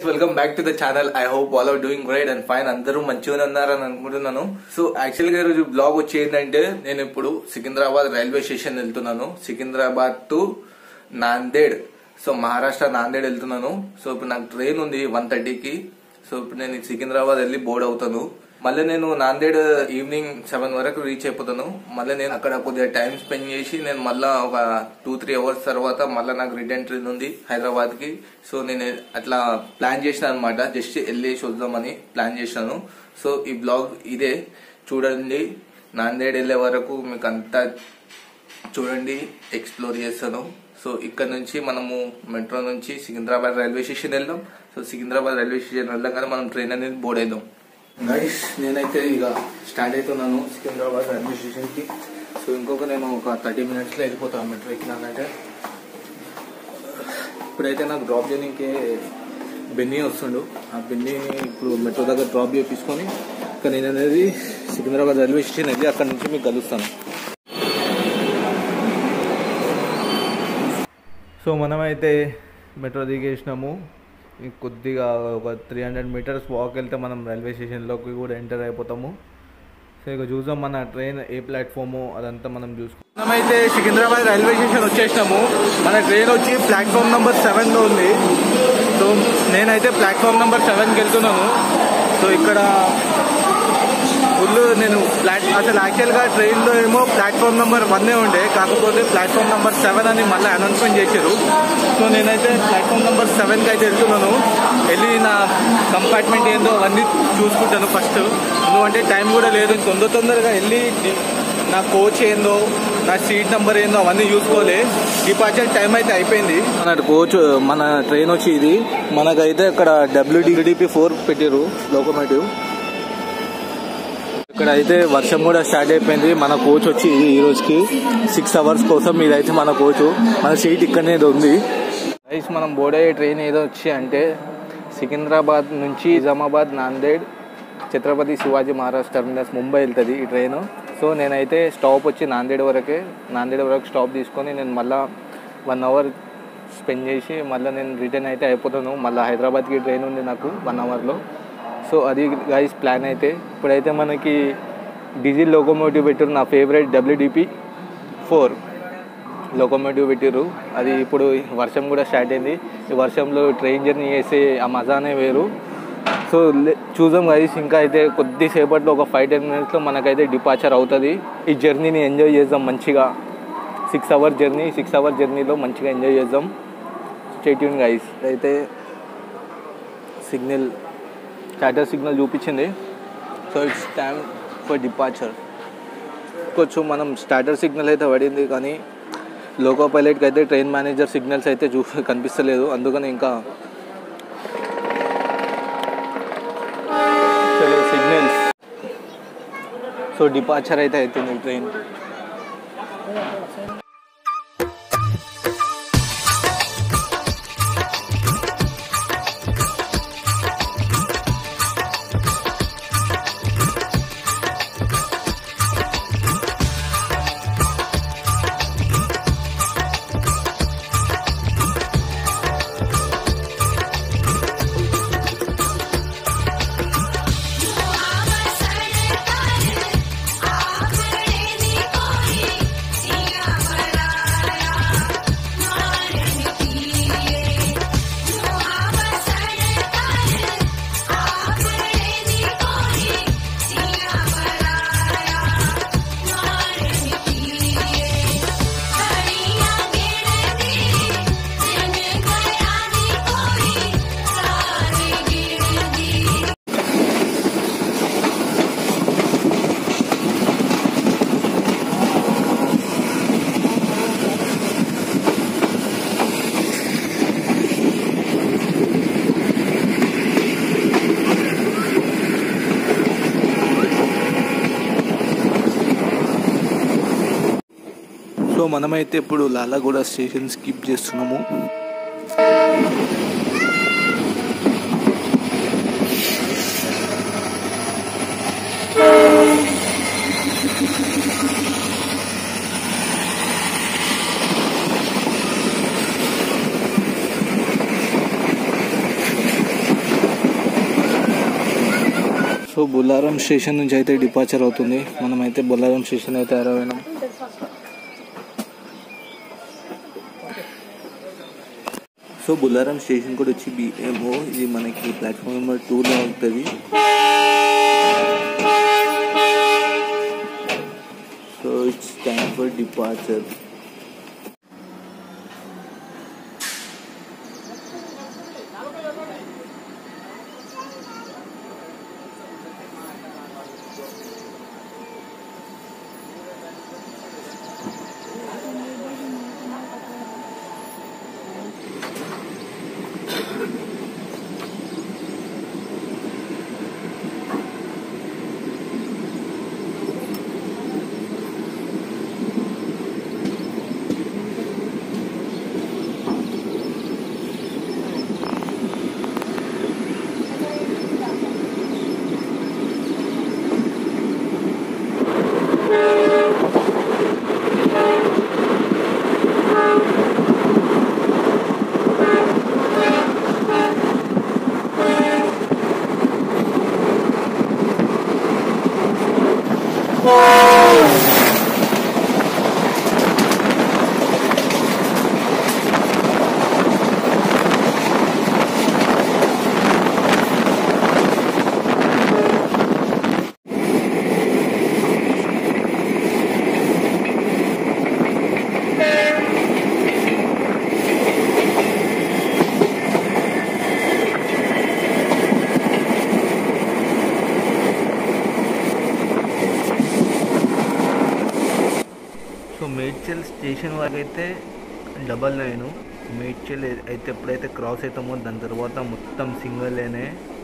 Welcome back to the channel I hope all are doing great and fine అందరూ మంచిగానే ఉన్నారని అనుకుంటున్నాను so actual గా ఈరోజు బ్లాగ్ వచ్చి ఏంటంటే నేను ఇప్పుడు సికింద్రాబాద్ రైల్వే స్టేషన్ వెళ్తున్నాను సికింద్రాబాద్ టు నాందేడ్ సో మహారాష్ట్ర నాందేడ్ వెళ్తున్నాను సో ఇప్పుడు నాకు ట్రైన్ ఉంది వన్ థర్టీకి సో ఇప్పుడు నేను సికింద్రాబాద్ వెళ్ళి బోర్డ్ అవుతాను మళ్ళీ నేను నాందేడ్ ఈవినింగ్ సెవెన్ వరకు రీచ్ అయిపోతాను మళ్ళీ నేను అక్కడ కొద్దిగా టైం స్పెండ్ చేసి నేను మళ్ళా ఒక టూ త్రీ అవర్స్ తర్వాత మళ్ళీ నాకు రిటర్న్ ట్రైన్ ఉంది హైదరాబాద్ కి సో నేను అట్లా ప్లాన్ చేసిన అనమాట జస్ట్ వెళ్ళేసి వద్దామని ప్లాన్ చేశాను సో ఈ బ్లాగ్ ఇదే చూడండి నాందేడ్ వెళ్ళే వరకు మీకు అంతా చూడండి ఎక్స్ప్లోర్ చేస్తాను సో ఇక్కడ నుంచి మనము మెట్రో నుంచి సికింద్రాబాద్ రైల్వే స్టేషన్ వెళ్దాం సో సికింద్రాబాద్ రైల్వే స్టేషన్ వెళ్ళగానే మనం ట్రైన్ అనేది బోర్డ్ అయిదాం గైస్ నేనైతే ఇక స్టార్ట్ అవుతున్నాను సికింద్రాబాద్ రైల్వే స్టేషన్ కి సో ఇంకొక నేను ఒక థర్టీ మినిట్స్ లో వెళ్ళిపోతాను మెట్రో ఎక్కినానంటే ఇప్పుడైతే నాకు డ్రాప్ చేయడానికి బెన్నీ వస్తుండు ఆ బెన్నీని ఇప్పుడు మెట్రో దగ్గర డ్రాప్ చేపించుకొని ఇక నేను అనేది సికింద్రాబాద్ రైల్వే స్టేషన్ వెళ్ళి అక్కడ నుంచి మీకు కలుస్తాను సో మనమైతే మెట్రో దిగేసినాము ఇంక కొద్దిగా ఒక త్రీ హండ్రెడ్ మీటర్స్ వాక్ వెళ్తే మనం రైల్వే స్టేషన్లోకి కూడా ఎంటర్ అయిపోతాము సో ఇక చూసాం మన ట్రైన్ ఏ ప్లాట్ఫామ్ అదంతా మనం చూసుకుంటాం మనమైతే సికింద్రాబాద్ రైల్వే స్టేషన్ వచ్చేసినాము మన ట్రైన్ వచ్చి ప్లాట్ఫామ్ నెంబర్ సెవెన్లో ఉంది సో నేనైతే ప్లాట్ఫామ్ నెంబర్ సెవెన్కి వెళ్తున్నాను సో ఇక్కడ ఫుల్ నేను ప్లాట్ అసలు యాక్చువల్గా ట్రైన్లో ఏమో ప్లాట్ఫామ్ నెంబర్ వన్నే ఉండే కాకపోతే ప్లాట్ఫామ్ నెంబర్ సెవెన్ అని మళ్ళీ అనౌన్స్మెంట్ చేశారు సో నేనైతే ప్లాట్ఫామ్ నెంబర్ సెవెన్కి అయితే వెళ్తున్నాను వెళ్ళి నా కంపార్ట్మెంట్ ఏందో అవన్నీ చూసుకుంటాను ఫస్ట్ ఎందుకంటే టైం కూడా లేదు తొందర తొందరగా వెళ్ళి నా కోచ్ ఏందో నా సీట్ నెంబర్ ఏందో అవన్నీ చూసుకోలే డిపార్చర్ టైం అయితే అయిపోయింది మన కోచ్ మన ట్రైన్ వచ్చి ఇది మనకైతే ఇక్కడ డబ్ల్యూడిడిపి ఫోర్ పెట్టారు లోకోమోటివ్ ఇక్కడ అయితే వర్షం కూడా స్టార్ట్ అయిపోయింది మన కోచ్ వచ్చి ఈ రోజుకి సిక్స్ అవర్స్ కోసం ఇదైతే మన కోచ్ మన సీట్ ఇక్కడనే ఉంది గైస్ మనం బోర్డ్ అయ్యే ట్రైన్ ఏదో వచ్చి అంటే సికింద్రాబాద్ నుంచి నిజామాబాద్ నాందేడ్ ఛత్రపతి శివాజీ మహారాజ్ టర్మినస్ ముంబై వెళ్తుంది ఈ ట్రైన్ సో నేనైతే స్టాప్ వచ్చి నాందేడ్ వరకే నాందేడ్ వరకు స్టాప్ తీసుకొని నేను మళ్ళా వన్ అవర్ స్పెండ్ చేసి మళ్ళీ నేను రిటర్న్ అయితే అయిపోతాను మళ్ళీ హైదరాబాద్కి ట్రైన్ ఉంది నాకు వన్ అవర్లో సో అది గైస్ ప్లాన్ అయితే ఇప్పుడైతే మనకి డీజిల్ లోకోమోటివ్ పెట్టారు నా ఫేవరెట్ డబ్ల్యూడిపి ఫోర్ లోకోమోటివ్ పెట్టారు అది ఇప్పుడు వర్షం కూడా స్టార్ట్ అయింది ఈ వర్షంలో ట్రైన్ జర్నీ చేసే ఆ మజానే వేరు సో చూద్దాం గైస్ ఇంకా అయితే కొద్దిసేపట్లో ఒక ఫైవ్ టెన్ మినిట్స్లో మనకైతే డిపార్చర్ అవుతుంది ఈ జర్నీని ఎంజాయ్ చేద్దాం మంచిగా six hour journey six hour జర్నీలో మంచిగా ఎంజాయ్ చేద్దాం స్టేట్యూన్ గైస్ అయితే సిగ్నల్ స్టాటస్ సిగ్నల్ చూపించింది so it's time for departure కొంచెం మనం స్టార్టర్ సిగ్నల్ అయితే పడింది కానీ లోకో పైలట్కి అయితే ట్రైన్ మేనేజర్ సిగ్నల్స్ అయితే చూ కనిపిస్తలేదు అందుకని ఇంకా సిగ్నల్స్ సో డిపార్చర్ అయితే అవుతుంది ట్రైన్ సో మనమైతే ఇప్పుడు లాలాగూడ స్టేషన్ స్కిప్ చేస్తున్నాము సో బుల్లారం స్టేషన్ నుంచి అయితే డిపార్చర్ అవుతుంది మనమైతే బుల్లారం స్టేషన్ అయితే అరవైనాం సో బుల్లారం స్టేషన్ కూడా వచ్చి బిఏమో ఇది మనకి ప్లాట్ఫామ్ నెంబర్ టూలో ఉంటుంది so it's time for departure so Medchal station వరకు అయితే డబల్ లైన్ మేడ్చల్ అయితే ఎప్పుడైతే క్రాస్ అవుతామో దాని తర్వాత మొత్తం సింగిల్ లేనే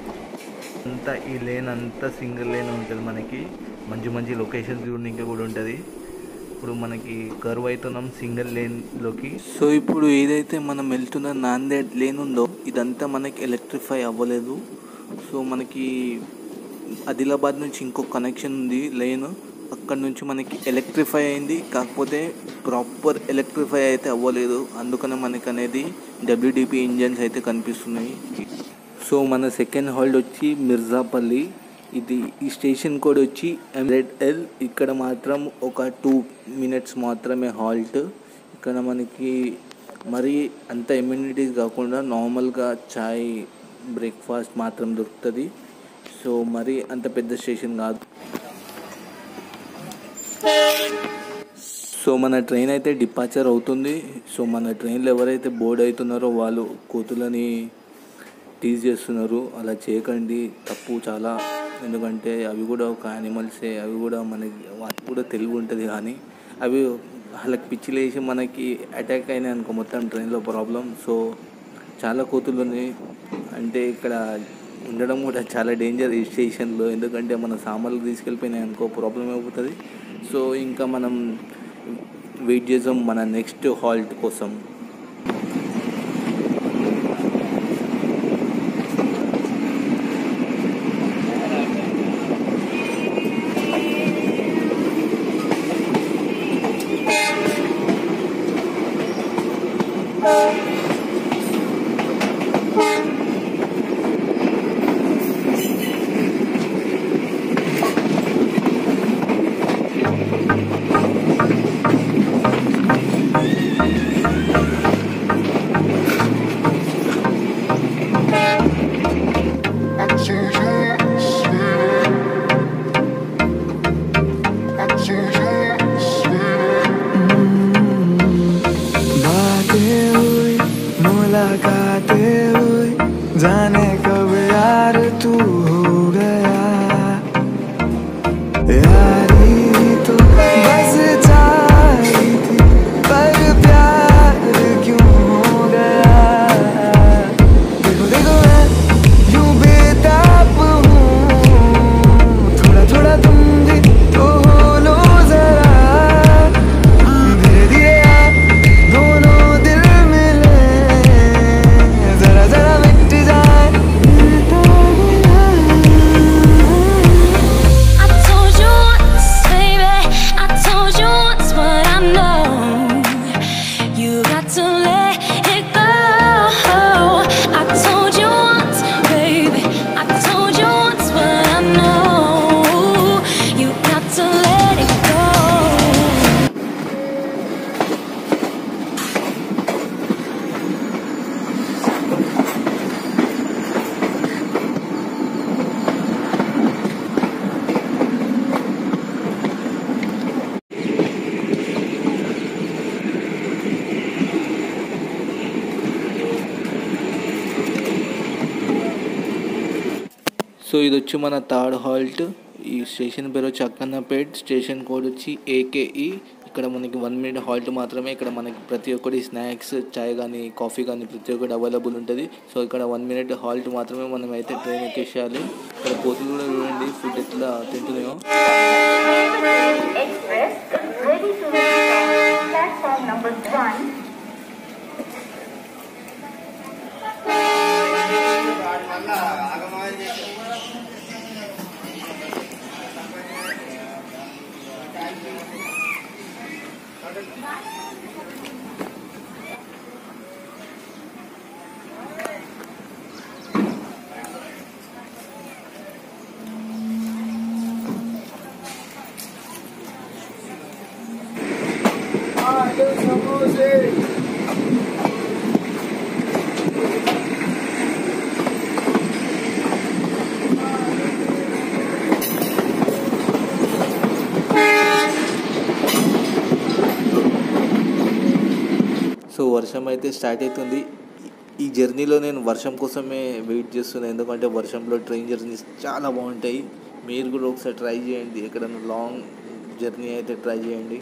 అంతా ఈ లేన్ అంతా సింగిల్ లేన్ ఉంటుంది మనకి మంచి మంచి లొకేషన్స్ చూడడానికి కూడా ఉంటుంది ఇప్పుడు మనకి కర్వ్ అవుతున్నాం సింగిల్ లేన్లోకి సో ఇప్పుడు ఏదైతే మనం వెళ్తున్న నాందేడ్ లేన్ ఉందో ఇదంతా మనకి ఎలక్ట్రిఫై అవ్వలేదు సో మనకి ఆదిలాబాద్ నుంచి ఇంకో కనెక్షన్ ఉంది లేన్ అక్కడ నుంచి మనకి ఎలక్ట్రిఫై అయింది కాకపోతే ప్రాపర్ ఎలక్ట్రిఫై అయితే అవ్వలేదు అందుకనే మనకి అనేది డబ్ల్యూడిపి ఇంజన్స్ అయితే కనిపిస్తున్నాయి సో మన సెకండ్ హాల్ట్ వచ్చి మిర్జాపల్లి ఇది ఈ స్టేషన్ కోడ్ వచ్చి ఎంజెడ్ఎల్ ఇక్కడ మాత్రం ఒక టూ మినిట్స్ మాత్రమే హాల్ట్ ఇక్కడ మనకి మరి అంత ఇమ్యూనిటీస్ కాకుండా నార్మల్గా చాయ్ బ్రేక్ఫాస్ట్ మాత్రం దొరుకుతుంది సో మరి అంత పెద్ద స్టేషన్ కాదు సో మన ట్రైన్ అయితే డిపార్చర్ అవుతుంది సో మన ట్రైన్లో ఎవరైతే బోర్డ్ అవుతున్నారో వాళ్ళు కోతులని టీజ్ చేస్తున్నారు అలా చేయకండి తప్పు చాలా ఎందుకంటే అవి కూడా ఒక యానిమల్సే అవి కూడా మనకి వాటికి కూడా తెలివి ఉంటుంది కానీ అవి వాళ్ళకి పిచ్చి లేచి మనకి అటాక్ అయినాయి అనుకో మొత్తం ట్రైన్లో ప్రాబ్లం సో చాలా కోతులు ఉన్నాయి అంటే ఇక్కడ ఉండడం కూడా చాలా డేంజర్ ఈ స్టేషన్లో ఎందుకంటే మన సామాన్లు తీసుకెళ్ళిపోయినాయి అనుకో ప్రాబ్లం అయిపోతుంది సో ఇంకా మనం వెయిట్ చేద్దాం మన నెక్స్ట్ హాల్ట్ కోసం సో ఇది వచ్చి మన థర్డ్ హాల్ట్ ఈ స్టేషన్ పేరు వచ్చి అక్కన్నపేట్ స్టేషన్ కోడ్ వచ్చి ఏకేఈ ఇక్కడ మనకి వన్ మినిట్ హాల్ట్ మాత్రమే ఇక్కడ మనకి ప్రతి ఒక్కటి స్నాక్స్ చాయ్ కానీ కాఫీ కానీ ప్రతి ఒక్కటి అవైలబుల్ ఉంటుంది సో ఇక్కడ వన్ మినిట్ హాల్ట్ మాత్రమే మనం అయితే ట్రైన్ ఎక్కేసేయాలి ఇక్కడ కోతులు కూడా చూడండి ఫుడ్ ఎట్లా తింటున్నాయో Express is ready to leave on platform number one. So వర్షం అయితే స్టార్ట్ అవుతుంది ఈ జర్నీలో నేను వర్షం కోసమే వెయిట్ చేస్తున్నాను ఎందుకంటే వర్షంలో ట్రైన్ జర్నీస్ చాలా బాగుంటాయి మీరు కూడా ఒకసారి ట్రై చేయండి ఎక్కడైనా లాంగ్ జర్నీ అయితే ట్రై చేయండి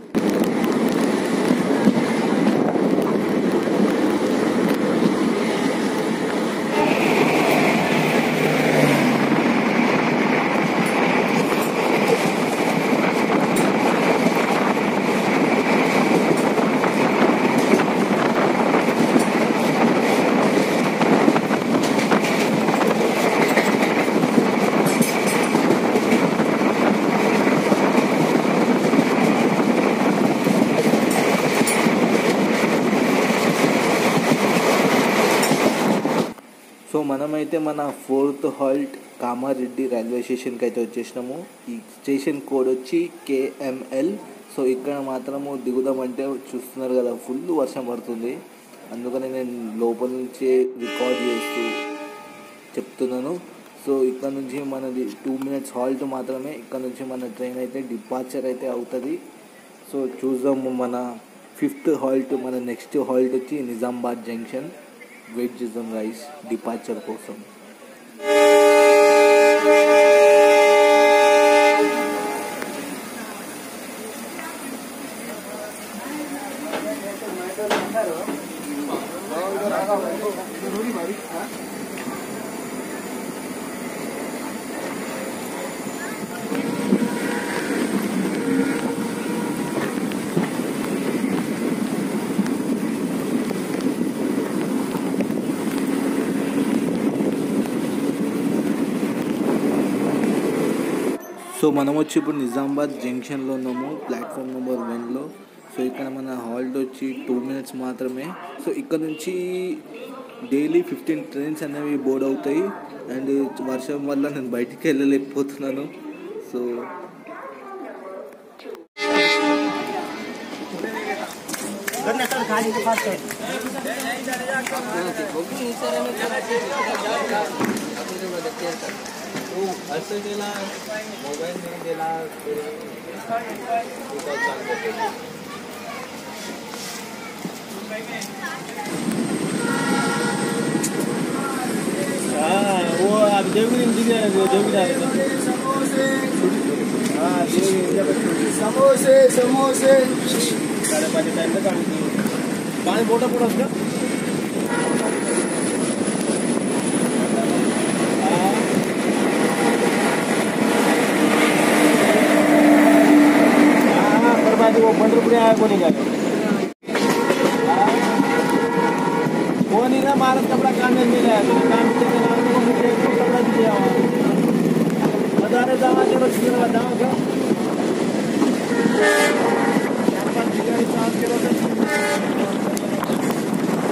సో మనమైతే మన ఫోర్త్ హాల్ట్ కామారెడ్డి రైల్వే స్టేషన్కి అయితే వచ్చేసినాము ఈ స్టేషన్ కోడ్ వచ్చి కేఎంఎల్ సో ఇక్కడ మాత్రము దిగుదామంటే చూస్తున్నారు కదా ఫుల్ వర్షం పడుతుంది అందుకని నేను లోపల నుంచే రికార్డ్ చేస్తూ చెప్తున్నాను సో ఇక్కడ నుంచి మనది టూ మినిట్స్ హాల్ట్ మాత్రమే ఇక్కడ నుంచి మన ట్రైన్ అయితే డిపార్చర్ అయితే అవుతుంది సో చూద్దాము మన ఫిఫ్త్ హాల్ట్ మన నెక్స్ట్ హాల్ట్ వచ్చి నిజామాబాద్ జంక్షన్ వెయిట్ చేద్దాం గైస్ డిపార్చర్ కోసం సో మనం వచ్చి ఇప్పుడు నిజామాబాద్ జంక్షన్లో ఉన్నాము ప్లాట్ఫామ్ నెంబర్ వన్లో సో ఇక్కడ మన హాల్ట్ వచ్చి టూ మినిట్స్ మాత్రమే సో ఇక్కడ నుంచి డైలీ ఫిఫ్టీన్ ట్రైన్స్ అనేవి బోర్డ్ అవుతాయి అండ్ వర్షం వల్ల నేను బయటికి వెళ్ళలేకపోతున్నాను సో असं केला मोबाईल नाही दिला हाँ वो अब देवगिरी में दिख रहा है देवगिरी हाँ देवगिरी समोसे समोसे साडेपाच टाइम तर काढून पाणी बोटा पुढं असतं हाँ बर्बादी वो पंढरपुरी आया कोणी का कोणी ना महाराज कपड़ा काम में मिला है तो काम के नाम को मुझे एक कपड़ा दिया हुआ हजारे दावा चलो छिड़ा दावा का चार पाँच बिगाड़ी सात किलो का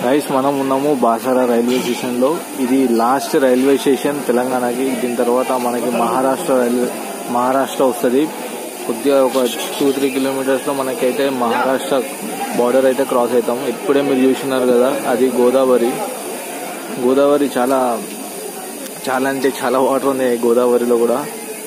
గైస్ మనం ఉన్నాము బాసారా రైల్వే స్టేషన్ లో ఇది లాస్ట్ రైల్వే స్టేషన్ తెలంగాణకి దీని తర్వాత మనకి మహారాష్ట్ర రైల్వే మహారాష్ట్ర వస్తుంది కొద్దిగా ఒక టూ త్రీ కిలోమీటర్స్ లో మనకైతే మహారాష్ట్ర బార్డర్ అయితే క్రాస్ అవుతాం ఇప్పుడే మీరు చూసినారు కదా అది గోదావరి గోదావరి చాలా చాలా అంటే చాలా వాటర్ ఉంది గోదావరిలో కూడా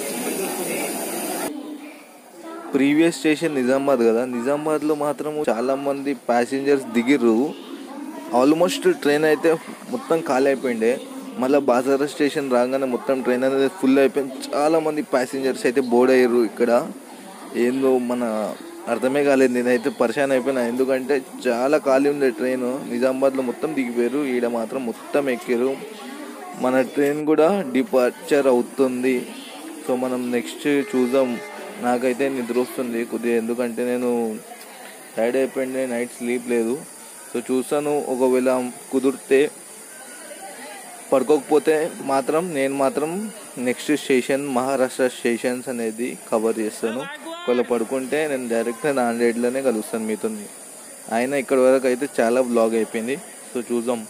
ప్రీవియస్ స్టేషన్ నిజామాబాద్ కదా నిజామాబాద్ లో మాత్రం చాలా మంది ప్యాసింజర్స్ దిగిర్రు ఆల్మోస్ట్ ట్రైన్ అయితే మొత్తం ఖాళీ అయిపోయిండే మళ్ళీ బాజారా స్టేషన్ రాగానే మొత్తం ట్రైన్ అనేది ఫుల్ అయిపోయింది చాలా మంది ప్యాసింజర్స్ అయితే బోర్డ్ అయ్యారు ఇక్కడ ఏందో మన అర్థమే కాలేదు నేనైతే పరిశాన్ అయిపోయినా ఎందుకంటే చాలా ఖాళీ ఉండే ట్రైన్ నిజామాబాద్లో మొత్తం దిగిపోయారు ఈడ మాత్రం మొత్తం ఎక్కారు మన ట్రైన్ కూడా డిపార్చర్ అవుతుంది సో మనం నెక్స్ట్ చూద్దాం నాకైతే నిద్ర వస్తుంది కొద్దిగా ఎందుకంటే నేను టైర్డ్ అయిపోయింది నైట్ స్లీప్ లేదు సో చూస్తాను ఒకవేళ కుదిరితే పడుకోకపోతే మాత్రం నేను మాత్రం నెక్స్ట్ స్టేషన్ మహారాష్ట్ర స్టేషన్స్ అనేది కవర్ చేస్తాను ఒకవేళ పడుకుంటే నేను డైరెక్ట్ నాందేడ్లోనే కలుస్తాను మీతో అయినా ఇక్కడ వరకు అయితే చాలా బ్లాగ్ అయిపోయింది సో చూద్దాం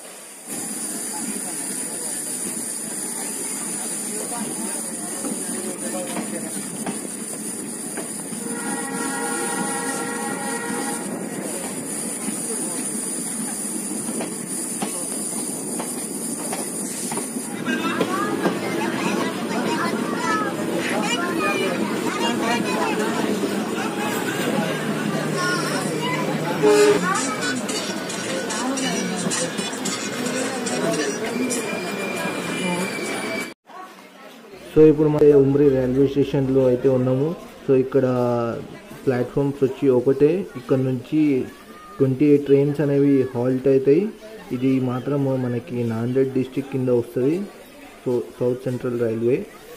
సో ఇప్పుడు మన ఉమ్రి రైల్వే స్టేషన్లో అయితే ఉన్నాము సో ఇక్కడ ప్లాట్ఫామ్స్ వచ్చి ఒకటే ఇక్కడ నుంచి ట్వంటీ ఎయిట్ ట్రైన్స్ అనేవి హాల్ట్ అవుతాయి ఇది మాత్రం మనకి నాందేడ్ డిస్టిక్ కింద వస్తుంది సో సౌత్ సెంట్రల్ రైల్వే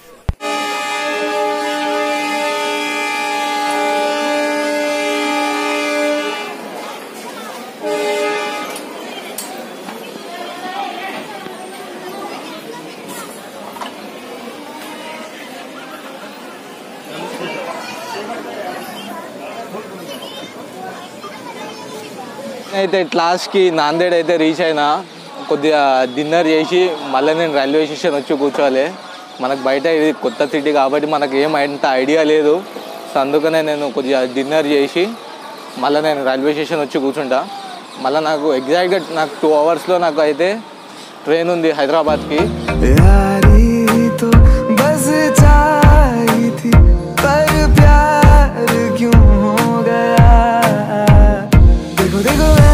అయితే లాస్ట్కి నాందేడ్ అయితే రీచ్ అయినా కొద్దిగా డిన్నర్ చేసి మళ్ళీ నేను రైల్వే స్టేషన్ వచ్చి కూర్చోవాలి మనకు బయట ఇది కొత్త సిటీ కాబట్టి మనకు ఏం అంత ఐడియా లేదు సో అందుకనే నేను కొద్దిగా డిన్నర్ చేసి మళ్ళీ నేను రైల్వే స్టేషన్ వచ్చి కూర్చుంటా మళ్ళీ నాకు ఎగ్జాక్ట్గా నాకు టూ అవర్స్లో నాకు అయితే ట్రైన్ ఉంది హైదరాబాద్కి यारी तो बस चाही थी पर प्यार क्यों हो गया देखो देखो